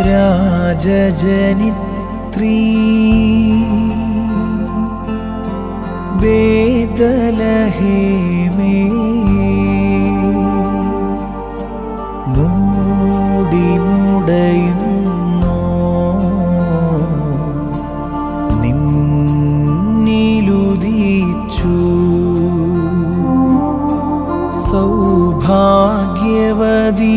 രാജജനിത്രീ ബേദലഹേമേ മൂടി മുടയുന്നോ നിന്നിലുദിച്ചു സൗഭാഗ്യവതി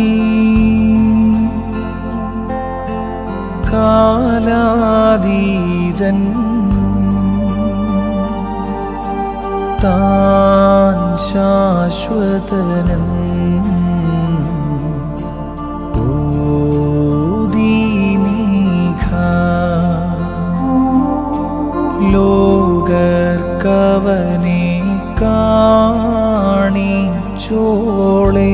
കാലാതീതൻ താൻ ശാശ്വതനൻ ഓദീമീഘ ലോകർക്കവനെ കാണിച്ചോളേ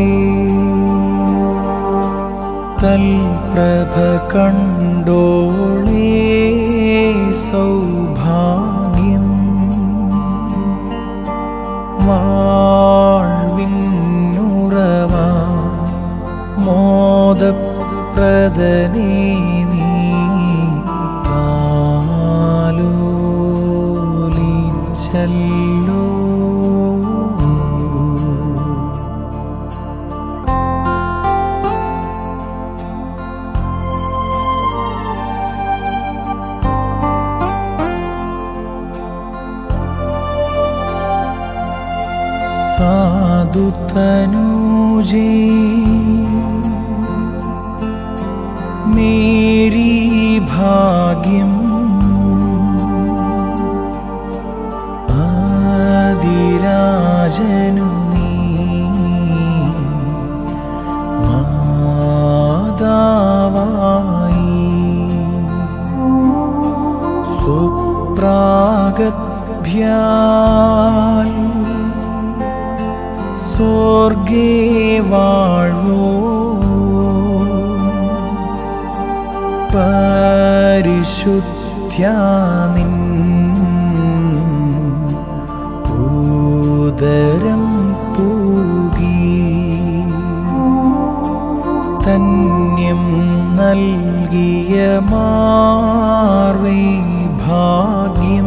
തൽപ്രഭ കണ്ടോളേ സൗഭാഗ്യം വാഴ്വിന്നുറവ മോദപ്രദനേ നീ ആലോലിച്ചല്ലോ സാധുതനൂജേ മേരീ ഭാഗ്യം ആദിരാജനു നീ മാതാവായി സുപ്രാഗഭ്യാൽ സ്വർഗേ വാഴ്വോ പരിശുദ്ധ്യാനിൻ ഉദരം പൂകി സ്തന്യം നൽകിയ മാർവേ ഭാഗ്യം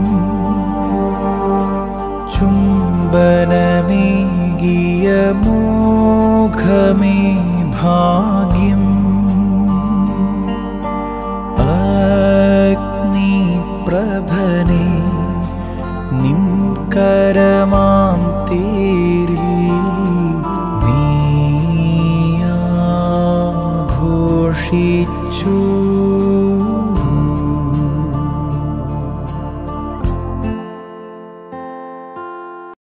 ചുംബനമേകിയ മോഘമേ ഭാഗ്യം അഗ്നിപ്രഭനെ നിൻകരമാം തേരിൽ നീയാഘോഷിച്ചു